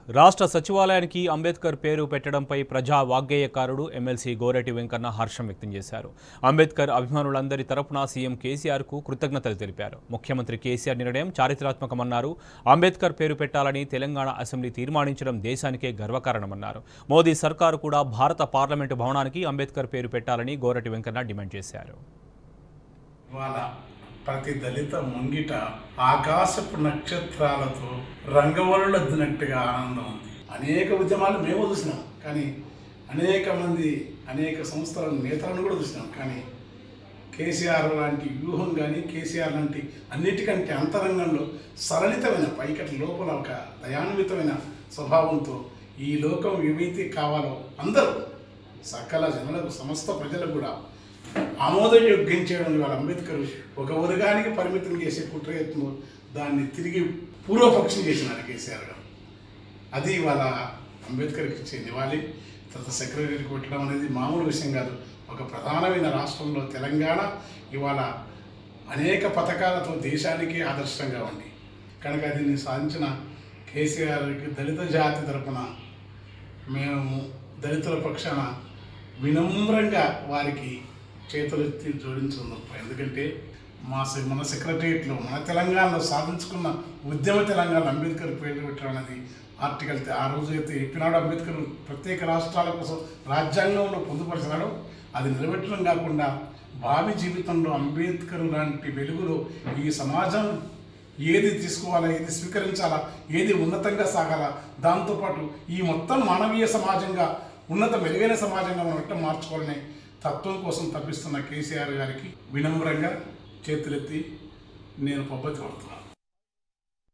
రాష్ట్ర సచివాలయానికి అంబేద్కర్ పేరు పెట్టడంపై ప్రజా వాగ్గేయకారుడు ఎమ్మెల్సీ గోరెటి వెంకన్న హర్షం వ్యక్తం చేశారు అంబేద్కర్ అభిమానులందరి తరపున సీఎం కేసీఆర్కు కృతజ్ఞతలు తెలిపారు ముఖ్యమంత్రి కేసీఆర్ నిర్ణయం చారిత్రాత్మకమన్నారు అంబేద్కర్ పేరు పెట్టాలని తెలంగాణ అసెంబ్లీ తీర్మానించడం దేశానికే గర్వకారణమన్నారు మోదీ సర్కారు కూడా భారత పార్లమెంటు భవనానికి అంబేద్కర్ పేరు పెట్టాలని గోరటి వెంకన్న డిమాండ్ చేశారు ఇవాళ ప్రతి దళిత ముంగిట ఆకాశపు నక్షత్రాలతో రంగవల్లుద్దినట్టుగా ఆనందం ఉంది అనేక ఉద్యమాలు మేము చూసినాం కానీ అనేక మంది అనేక సంస్థల నేతలను కూడా చూసినాం కానీ కేసీఆర్ లాంటి వ్యూహం కానీ కేసీఆర్ లాంటి అన్నిటికంటే అంతరంగంలో సరళితమైన పైకటి లోపల ఒక దయాన్వితమైన స్వభావంతో ఈ లోకం ఏమైతే కావాలో అందరూ సకల జనులకు సమస్త ప్రజలకు కూడా ఆమోదయోగ్యం చేయడం వాళ్ళ అంబేద్కర్ ఒక వర్గానికి పరిమితం చేసే కుట్రయత్నం దాన్ని తిరిగి పూర్వపక్షం చేసినారు కేసీఆర్ గారు అది ఇవాళ అంబేద్కర్కి ఇచ్చే నివాళి తర్వాత సెక్రటరీకి పెట్టడం అనేది మామూలు విషయం కాదు ఒక ప్రధానమైన రాష్ట్రంలో తెలంగాణ ఇవాళ అనేక పథకాలతో దేశానికి ఆదర్శంగా ఉంది కనుక దీన్ని సాధించిన కేసీఆర్కి దళిత జాతి తరపున మేము దళితుల పక్షాన వినమ్రంగా వారికి చేతులెత్తి జోడించుకుందాం ఎందుకంటే మా సె- మన సెక్రటరియట్లో మన తెలంగాణలో సాధించుకున్న ఉద్యమ తెలంగాణ అంబేద్కర్ పేరు పెట్టడం అనేది ఆర్టికల్ తే- ఆ రోజు అయితే చెప్పినాడు అంబేద్కర్ ప్రత్యేక రాష్ట్రాల కోసం రాజ్యాంగంలో పొందుపరిచినాడు అది నిలబెట్టడం కాకుండా భావి జీవితంలో అంబేద్కర్ లాంటి వెలుగులో ఈ సమాజం ఏది తీసుకోవాలా ఏది స్వీకరించాలా ఏది ఉన్నతంగా సాగాలా దాంతోపాటు ఈ మొత్తం మానవీయ సమాజంగా ఉన్నత మెరుగైన సమాజంగా మనం ఎట్లా మార్చుకోవాలనే తత్వం కోసం తప్పిస్తున్న కేసీఆర్ గారికి వినమ్రంగా చేతులెత్తి నేను పబ్బతి పడుతున్నాను